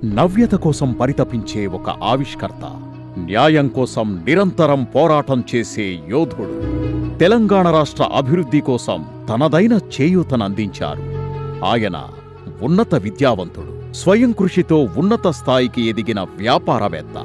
నవ్యత కోసం పరితపించే ఒక ఆవిష్కర్త న్యాయం కోసం నిరంతరం పోరాటం చేసే యోధుడు తెలంగాణ రాష్ట్ర అభివృద్ధి కోసం తనదైన చేయూతనందించారు ఆయన ఉన్నత విద్యావంతుడు స్వయం కృషితో ఉన్నత స్థాయికి ఎదిగిన వ్యాపారవేత్త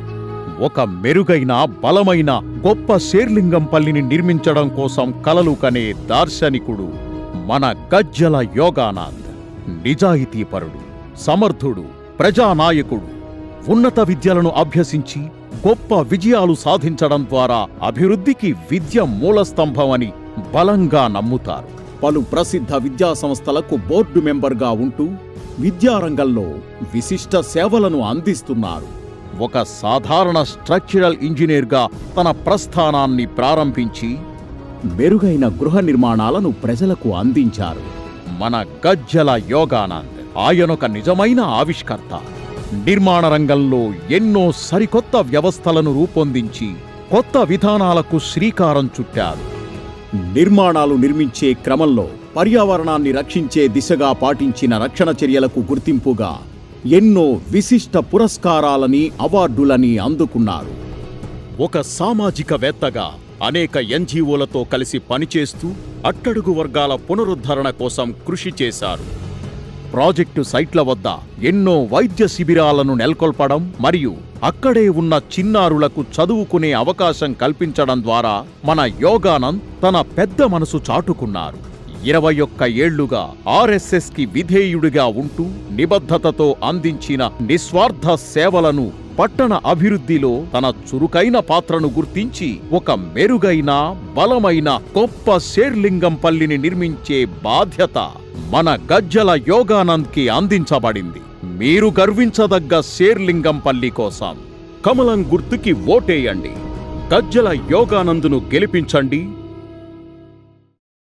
ఒక మెరుగైన బలమైన గొప్ప శేర్లింగంపల్లిని నిర్మించడం కోసం కలలు కనే దార్శనికుడు మన గజ్జల యోగానంద్ నిజాయితీపరుడు సమర్థుడు ప్రజానాయకుడు ఉన్నత విద్యలను అభ్యసించి గొప్ప విజయాలు సాధించడం ద్వారా అభివృద్ధికి విద్య మూలస్తంభమని బలంగా నమ్ముతారు పలు ప్రసిద్ధ విద్యా సంస్థలకు బోర్డు మెంబర్గా ఉంటూ విద్యారంగంలో విశిష్ట సేవలను అందిస్తున్నారు ఒక సాధారణ స్ట్రక్చరల్ ఇంజనీర్గా తన ప్రస్థానాన్ని ప్రారంభించి మెరుగైన గృహ నిర్మాణాలను ప్రజలకు అందించారు మన గజ్జల యోగానంద్ ఆయనొక నిజమైన ఆవిష్కర్త నిర్మాణ రంగంలో ఎన్నో సరికొత్త వ్యవస్థలను రూపొందించి కొత్త విధానాలకు శ్రీకారం చుట్టారు నిర్మాణాలు నిర్మించే క్రమంలో పర్యావరణాన్ని రక్షించే దిశగా పాటించిన రక్షణ చర్యలకు గుర్తింపుగా ఎన్నో విశిష్ట పురస్కారాలని అవార్డులని అందుకున్నారు ఒక సామాజికవేత్తగా అనేక ఎన్జీఓలతో కలిసి పనిచేస్తూ అట్టడుగు వర్గాల పునరుద్ధరణ కోసం కృషి చేశారు ప్రాజెక్టు సైట్ల వద్ద ఎన్నో వైద్య శిబిరాలను నెలకొల్పడం మరియు అక్కడే ఉన్న చిన్నారులకు చదువుకునే అవకాశం కల్పించడం ద్వారా మన యోగానంద్ తన పెద్ద మనసు చాటుకున్నారు ఇరవై ఒక్క ఏళ్లుగా ఆర్ఎస్ఎస్ కి విధేయుడిగా ఉంటూ నిబద్ధతతో అందించిన నిస్వార్థ సేవలను పట్టణ అభివృద్ధిలో తన చురుకైన పాత్రను గుర్తించి ఒక మెరుగైన బలమైన గొప్ప శేర్లింగంపల్లిని నిర్మించే బాధ్యత మన గజ్జల యోగానంద్కి అందించబడింది మీరు గర్వించదగ్గ శేర్లింగంపల్లి కోసం కమలం గుర్తుకి ఓటేయండి గజ్జల యోగానందును గెలిపించండి